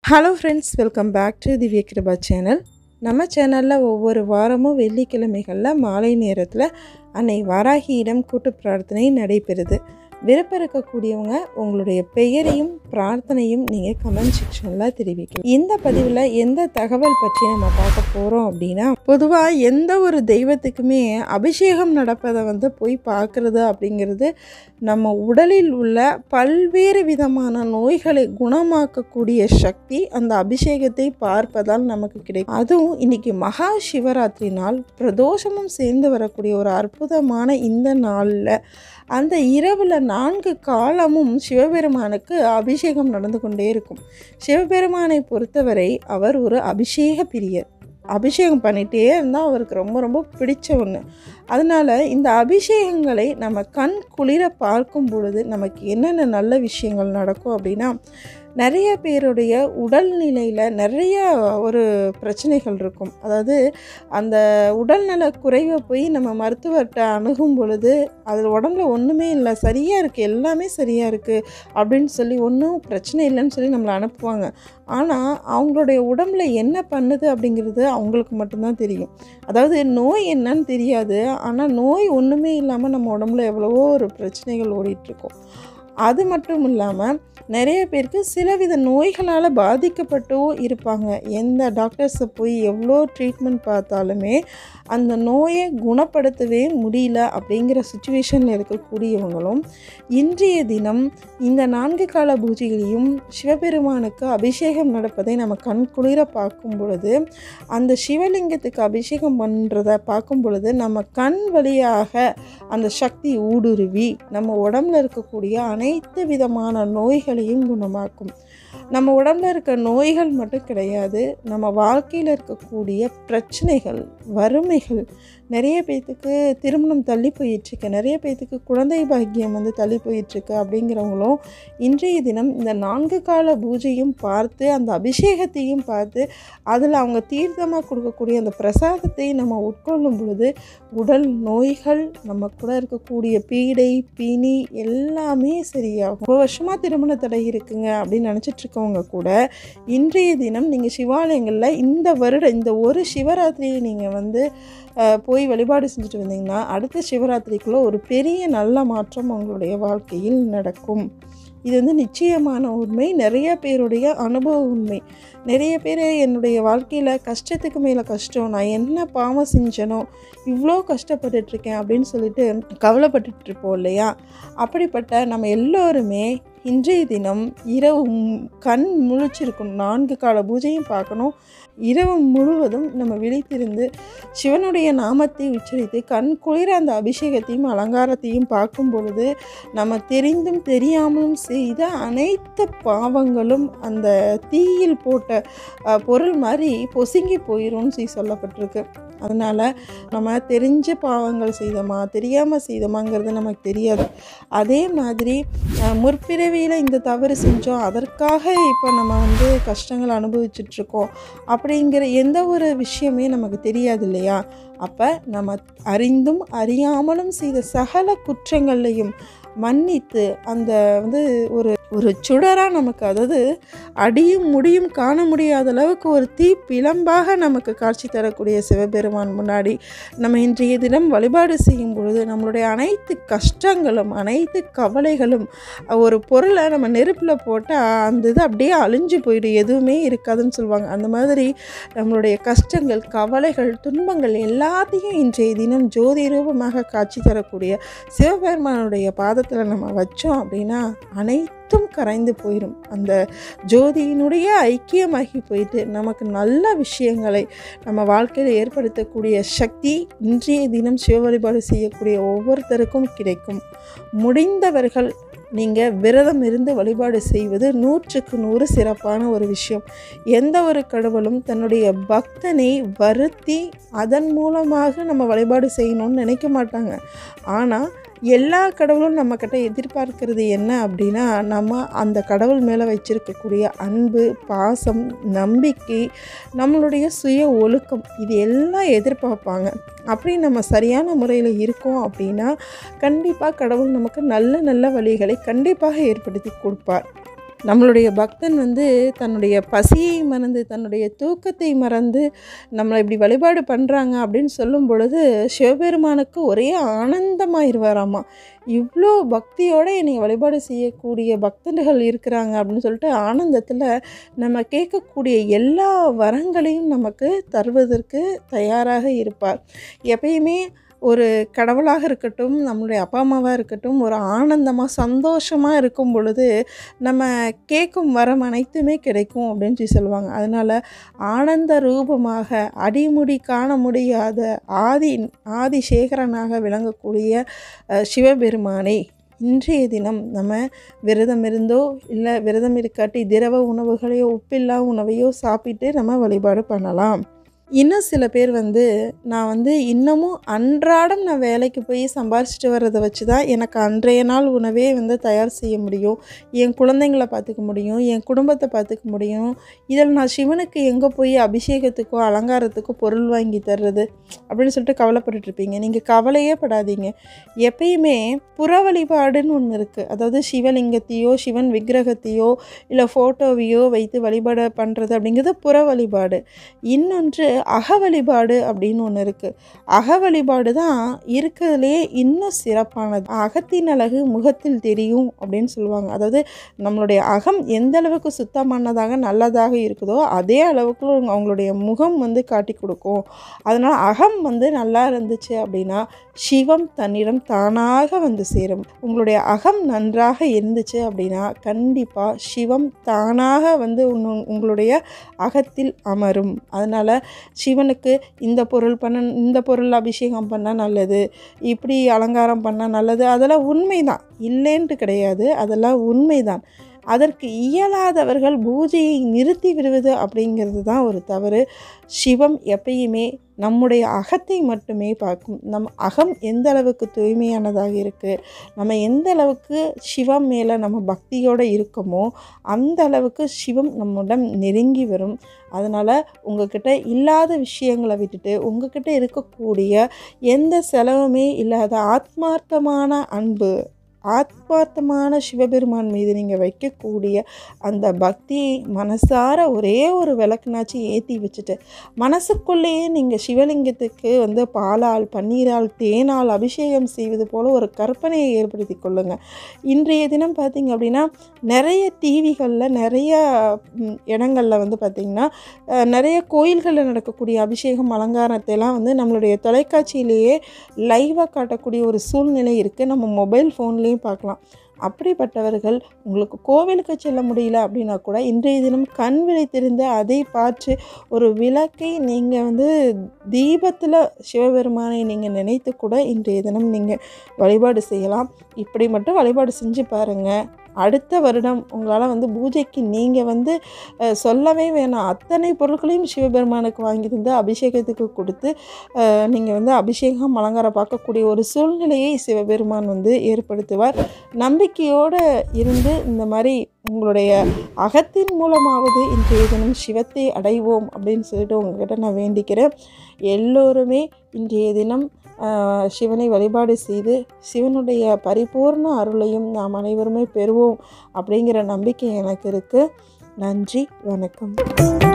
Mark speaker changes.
Speaker 1: hello friends welcome back to Divya Kripa channel நம்ம சேனலில் ஒவ்வொரு வாரமும் வெள்ளிக்கிழமைகளில் மாலை நேரத்தில் அன்னை வாராகியிடம் கூட்டு பிரார்த்தனை நடைபெறுது விருப்பம் இருக்கக்கூடியவங்க உங்களுடைய பெயரையும் பிரார்த்தனையும் நீங்கள் கமெண்ட் செக்ஷனில் தெரிவிக்கலாம் இந்த பதிவில் எந்த தகவல் பற்றி நம்ம பார்க்க போகிறோம் அப்படின்னா பொதுவாக எந்த ஒரு தெய்வத்துக்குமே அபிஷேகம் நடப்பதை வந்து போய் பார்க்குறது அப்படிங்கிறது நம்ம உடலில் உள்ள பல்வேறு விதமான நோய்களை குணமாக்கக்கூடிய சக்தி அந்த அபிஷேகத்தை பார்ப்பதால் நமக்கு கிடைக்கும் அதுவும் இன்னைக்கு மகா சிவராத்திரி நாள் பிரதோஷமும் சேர்ந்து வரக்கூடிய ஒரு அற்புதமான இந்த நாளில் அந்த இரவில் நான்கு காலமும் சிவபெருமானுக்கு அபிஷேகம் நடந்து கொண்டே இருக்கும் சிவபெருமானை பொறுத்தவரை அவர் ஒரு அபிஷேக பிரியர் அபிஷேகம் பண்ணிகிட்டே இருந்தால் அவருக்கு ரொம்ப ரொம்ப பிடிச்ச ஒன்று அதனால் இந்த அபிஷேகங்களை நம்ம கண் குளிர பார்க்கும் பொழுது நமக்கு என்னென்ன நல்ல விஷயங்கள் நடக்கும் அப்படின்னா நிறைய பேருடைய உடல்நிலையில் நிறைய ஒரு பிரச்சனைகள் இருக்கும் அதாவது அந்த உடல்நல குறைவை போய் நம்ம மருத்துவர்கிட்ட அணுகும் பொழுது அதில் உடம்புல ஒன்றுமே இல்லை சரியாக இருக்குது எல்லாமே சரியாக இருக்குது அப்படின்னு சொல்லி ஒன்றும் பிரச்சனை இல்லைன்னு சொல்லி நம்மளை அனுப்புவாங்க ஆனால் அவங்களுடைய உடம்புல என்ன பண்ணுது அப்படிங்கிறது அவங்களுக்கு மட்டும்தான் தெரியும் அதாவது நோய் என்னன்னு தெரியாது ஆனால் நோய் ஒன்றுமே இல்லாமல் நம்ம உடம்புல எவ்வளவோ ஒரு பிரச்சனைகள் ஓடிட்டுருக்கோம் அது மட்டும் இல்லாமல் நிறைய பேருக்கு சிலவித நோய்களால் பாதிக்கப்பட்டும் இருப்பாங்க எந்த டாக்டர்ஸை போய் எவ்வளோ ட்ரீட்மெண்ட் பார்த்தாலுமே அந்த நோயை குணப்படுத்தவே முடியல அப்படிங்கிற சுச்சுவேஷனில் இருக்கக்கூடியவங்களும் இன்றைய தினம் இந்த நான்கு கால பூஜைகளையும் சிவபெருமானுக்கு அபிஷேகம் நடப்பதை நம்ம கண் குளிர பார்க்கும் பொழுது அந்த சிவலிங்கத்துக்கு அபிஷேகம் பண்ணுறத பார்க்கும் பொழுது நம்ம கண் வழியாக அந்த சக்தி ஊடுருவி நம்ம உடம்புல இருக்கக்கூடிய அனைத்து விதமான நோய்களையும் குணமாக்கும் நம்ம உடம்புல இருக்க நோய்கள் மட்டும் கிடையாது நம்ம வாழ்க்கையில் இருக்கக்கூடிய பிரச்சனைகள் வறுமைகள் நிறைய பேர்த்துக்கு திருமணம் தள்ளி போயிட்டுருக்கு நிறைய பேர்த்துக்கு குழந்தை பாக்கியம் வந்து தள்ளி போயிட்டுருக்கு அப்படிங்கிறவங்களும் இன்றைய தினம் இந்த நான்கு கால பூஜையும் பார்த்து அந்த அபிஷேகத்தையும் பார்த்து அதில் அவங்க தீர்த்தமாக கொடுக்கக்கூடிய அந்த பிரசாதத்தை நம்ம உட்கொள்ளும் பொழுது உடல் நோய்கள் நம்ம கூட இருக்கக்கூடிய பீடை பிணி எல்லாமே சரியாகும் ரொம்ப வருஷமாக திருமண தடை இருக்குங்க அப்படின்னு நினச்சிட்டு இருக்கவங்க கூட இன்றைய தினம் நீங்கள் சிவாலயங்களில் இந்த வருடம் இந்த ஒரு சிவராத்திரியை நீங்கள் வந்து போய் வழிபாடு செஞ்சுட்டு வந்தீங்கன்னா அடுத்த சிவராத்திரிக்குள்ளே ஒரு பெரிய நல்ல மாற்றம் உங்களுடைய வாழ்க்கையில் நடக்கும் இது வந்து நிச்சயமான உண்மை நிறைய பேருடைய அனுபவ உண்மை நிறைய பேர் என்னுடைய வாழ்க்கையில் கஷ்டத்துக்கு மேலே கஷ்டம் நான் என்ன பாவம் செஞ்சனோ இவ்வளோ கஷ்டப்பட்டுட்ருக்கேன் அப்படின்னு சொல்லிட்டு கவலைப்பட்டுட்டு இருப்போம் இல்லையா அப்படிப்பட்ட நம்ம எல்லோருமே இன்றைய தினம் இரவு கண் முழிச்சிருக்கணும் நான்கு கால பூஜையும் பார்க்கணும் இரவு முழுவதும் நம்ம விழித்திருந்து சிவனுடைய நாமத்தை உச்சரித்து கண் குளிர அந்த அபிஷேகத்தையும் அலங்காரத்தையும் பார்க்கும் பொழுது நம்ம தெரிந்தும் தெரியாமலும் செய்த அனைத்து பாவங்களும் அந்த தீயில் போட்ட பொருள் மாதிரி பொசுங்கி போயிடும்னு சொல்லி சொல்லப்பட்டிருக்கு அதனால் நம்ம தெரிஞ்ச பாவங்கள் செய்தோமா தெரியாமல் செய்தோமாங்கிறது நமக்கு தெரியாது அதே மாதிரி முற்பிறவியில் இந்த தவறு செஞ்சோம் அதற்காக இப்போ நம்ம வந்து கஷ்டங்கள் அனுபவிச்சிட்ருக்கோம் அப்படிங்கிற எந்த ஒரு விஷயமே நமக்கு தெரியாது இல்லையா அப்போ நம்ம அறிந்தும் அறியாமலும் செய்த சகல குற்றங்கள்லையும் மன்னித்து அந்த வந்து ஒரு ஒரு சுடராக நமக்கு அதாவது அடியும் முடியும் காண முடியாத அளவுக்கு ஒரு தீ பிளம்பாக நமக்கு காட்சி தரக்கூடிய சிவபெருமான் முன்னாடி நம்ம இன்றைய தினம் வழிபாடு செய்யும் பொழுது நம்மளுடைய அனைத்து கஷ்டங்களும் அனைத்து கவலைகளும் ஒரு பொருளை நம்ம நெருப்பில் போட்டால் அந்த இது அப்படியே அழிஞ்சு போயிடும் எதுவுமே இருக்காதுன்னு சொல்லுவாங்க அந்த மாதிரி நம்மளுடைய கஷ்டங்கள் கவலைகள் துன்பங்கள் எல்லாத்தையும் இன்றைய தினம் ஜோதி ரூபமாக காட்சி தரக்கூடிய சிவபெருமானுடைய பாதத்தில் நம்ம வச்சோம் அப்படின்னா அனைத்து அனைத்தும் கரைந்து போயிடும் அந்த ஜோதியினுடைய ஐக்கியமாகி போயிட்டு நமக்கு நல்ல விஷயங்களை நம்ம வாழ்க்கையில் ஏற்படுத்தக்கூடிய சக்தி இன்றைய தினம் சிவ வழிபாடு செய்யக்கூடிய ஒவ்வொருத்தருக்கும் கிடைக்கும் முடிந்தவர்கள் நீங்கள் விரதம் இருந்து வழிபாடு செய்வது நூற்றுக்கு நூறு சிறப்பான ஒரு விஷயம் எந்த ஒரு கடவுளும் தன்னுடைய பக்தனை வருத்தி அதன் மூலமாக நம்ம வழிபாடு செய்யணும்னு நினைக்க மாட்டாங்க ஆனால் எல்லா கடவுளும் நம்மக்கிட்ட எதிர்பார்க்கிறது என்ன அப்படின்னா நம்ம அந்த கடவுள் மேலே வச்சிருக்கக்கூடிய அன்பு பாசம் நம்பிக்கை நம்மளுடைய சுய ஒழுக்கம் இது எல்லாம் எதிர்பார்ப்பாங்க அப்படி நம்ம சரியான முறையில் இருக்கோம் அப்படின்னா கண்டிப்பாக கடவுள் நமக்கு நல்ல நல்ல வழிகளை கண்டிப்பாக ஏற்படுத்தி கொடுப்பார் நம்மளுடைய பக்தன் வந்து தன்னுடைய பசியை மறந்து தன்னுடைய தூக்கத்தை மறந்து நம்மளை இப்படி வழிபாடு பண்ணுறாங்க அப்படின்னு சொல்லும் பொழுது சிவபெருமானுக்கு ஒரே ஆனந்தமாயிருவாராமா இவ்வளோ பக்தியோடு என்னை வழிபாடு செய்யக்கூடிய பக்தர்கள் இருக்கிறாங்க அப்படின்னு சொல்லிட்டு ஆனந்தத்தில் நம்ம கேட்கக்கூடிய எல்லா வரங்களையும் நமக்கு தருவதற்கு தயாராக இருப்பார் எப்பயுமே ஒரு கடவுளாக இருக்கட்டும் நம்மளுடைய அப்பா அம்மாவாக இருக்கட்டும் ஒரு ஆனந்தமாக சந்தோஷமாக இருக்கும் பொழுது நம்ம கேட்கும் வரம் அனைத்துமே கிடைக்கும் அப்படின்னு சொல்லி சொல்லுவாங்க அதனால் ஆனந்த ரூபமாக அடிமுடி காண முடியாத ஆதி ஆதி சேகரனாக விளங்கக்கூடிய அஹ், சிவபெருமானை இன்றைய தினம் நம்ம விரதம் இருந்தோ இல்லை விரதம் இருக்காட்டி திரவ உணவுகளையோ உப்பில்லா உணவையோ சாப்பிட்டு நம்ம வழிபாடு பண்ணலாம் இன்னும் சில பேர் வந்து நான் வந்து இன்னமும் அன்றாடம் நான் வேலைக்கு போய் சம்பாரிச்சிட்டு வர்றதை வச்சு தான் எனக்கு அன்றைய நாள் உணவே வந்து தயார் செய்ய முடியும் என் குழந்தைங்கள பார்த்துக்க முடியும் என் குடும்பத்தை பார்த்துக்க முடியும் இதில் நான் சிவனுக்கு எங்கே போய் அபிஷேகத்துக்கோ அலங்காரத்துக்கோ பொருள் வாங்கி தர்றது அப்படின்னு சொல்லிட்டு கவலைப்பட்டுட்டு இருப்பீங்க நீங்கள் கவலையே படாதீங்க எப்பயுமே புற வழிபாடுன்னு ஒன்று இருக்குது அதாவது சிவலிங்கத்தையோ சிவன் விக்கிரகத்தையோ இல்லை ஃபோட்டோவையோ வைத்து வழிபாடு பண்ணுறது அப்படிங்கிறது புற வழிபாடு இன்னொன்று அக வழிபாடு அப்படின்னு ஒன்று இருக்குது அக வழிபாடு தான் இருக்கிறதுலையே இன்னும் சிறப்பானது அகத்தின் அழகு முகத்தில் தெரியும் அப்படின்னு சொல்லுவாங்க அதாவது நம்மளுடைய அகம் எந்த அளவுக்கு சுத்தமானதாக நல்லதாக இருக்குதோ அதே அளவுக்கு அவங்க- அவங்களுடைய முகம் வந்து காட்டி கொடுக்கும் அதனால் அகம் வந்து நல்லா இருந்துச்சு அப்படின்னா சிவம் தன்னிடம் தானாக வந்து சேரும் உங்களுடைய அகம் நன்றாக இருந்துச்சு அப்படின்னா கண்டிப்பாக சிவம் தானாக வந்து உன்னு- உங்களுடைய அகத்தில் அமரும் அதனால் சிவனுக்கு இந்த பொருள் பண்ண இந்த பொருள் அபிஷேகம் பண்ணால் நல்லது இப்படி அலங்காரம் பண்ணால் நல்லது அதெல்லாம் உண்மைதான் இல்லைன்ட்டு கிடையாது அதெல்லாம் உண்மைதான் அதற்கு இயலாதவர்கள் பூஜையை நிறுத்தி விடுவது அப்படிங்கிறது தான் ஒரு தவறு சிவம் எப்பயுமே நம்முடைய அகத்தை மட்டுமே பார்க்கும் நம் அகம் எந்த அளவுக்கு தூய்மையானதாக இருக்குது நம்ம எந்த அளவுக்கு சிவம் மேலே நம்ம பக்தியோடு இருக்கோமோ அந்த அளவுக்கு சிவம் நம்முடன் நெருங்கி வரும் அதனால் உங்ககிட்ட இல்லாத விஷயங்களை விட்டுட்டு உங்ககிட்ட இருக்கக்கூடிய எந்த செலவுமே இல்லாத ஆத்மார்த்தமான அன்பு ஆத்மார்த்தமான சிவபெருமான் மீது நீங்கள் வைக்கக்கூடிய அந்த பக்தியை மனசார ஒரே ஒரு விளக்குனாச்சும் ஏற்றி வச்சுட்டு மனசுக்குள்ளேயே நீங்கள் சிவலிங்கத்துக்கு வந்து பாலால் பன்னீரால் தேனால் அபிஷேகம் செய்வது போல் ஒரு கற்பனையை ஏற்படுத்தி கொள்ளுங்கள் இன்றைய தினம் பார்த்தீங்க அப்படின்னா நிறைய டிவிகளில் நிறைய ம், இடங்கள்ல வந்து பார்த்திங்கன்னா அஹ், நிறைய கோயில்களில் நடக்கக்கூடிய அபிஷேகம் அலங்காரத்தை எல்லாம் வந்து நம்மளுடைய தொலைக்காட்சியிலேயே லைவாக காட்டக்கூடிய ஒரு சூழ்நிலை இருக்குது நம்ம மொபைல் ஃபோன்லேயும் பார்க்கலாம் அப்படிப்பட்டவர்கள் உங்களுக்கு கோவிலுக்கு செல்ல முடியல அப்படின்னா கூட இன்றைய தினம் கண் விழித்திருந்த அதை பார்த்து ஒரு விளக்கை நீங்கள் வந்து தீபத்தில் சிவபெருமானை நீங்கள் நினைத்து கூட இன்றைய தினம் நீங்கள் வழிபாடு செய்யலாம் இப்படி மட்டும் வழிபாடு செஞ்சு பாருங்கள் அடுத்த வருடம் உங்களால் வந்து பூஜைக்கு நீங்கள் வந்து அஹ், சொல்லவே வேணாம் அத்தனை பொருட்களையும் சிவபெருமானுக்கு வாங்கி தந்து அபிஷேகத்துக்கு கொடுத்து நீங்கள் வந்து அபிஷேகம் அலங்காரம் பார்க்கக்கூடிய ஒரு சூழ்நிலையை சிவபெருமான் வந்து ஏற்படுத்துவார் நம்பிக்கையோடு இருந்து இந்த மாதிரி உங்களுடைய அகத்தின் மூலமாவது இன்றைய தினம் சிவத்தை அடைவோம் அப்படின்னு சொல்லிட்டு உங்ககிட்ட நான் வேண்டிக்கிறேன் எல்லோருமே இன்றைய தினம் ஆஹ், சிவனை வழிபாடு செய்து சிவனுடைய பரிபூர்ண அருளையும் நாம் அனைவருமே பெறுவோம் அப்படிங்கிற நம்பிக்கை எனக்கு இருக்குது நன்றி வணக்கம்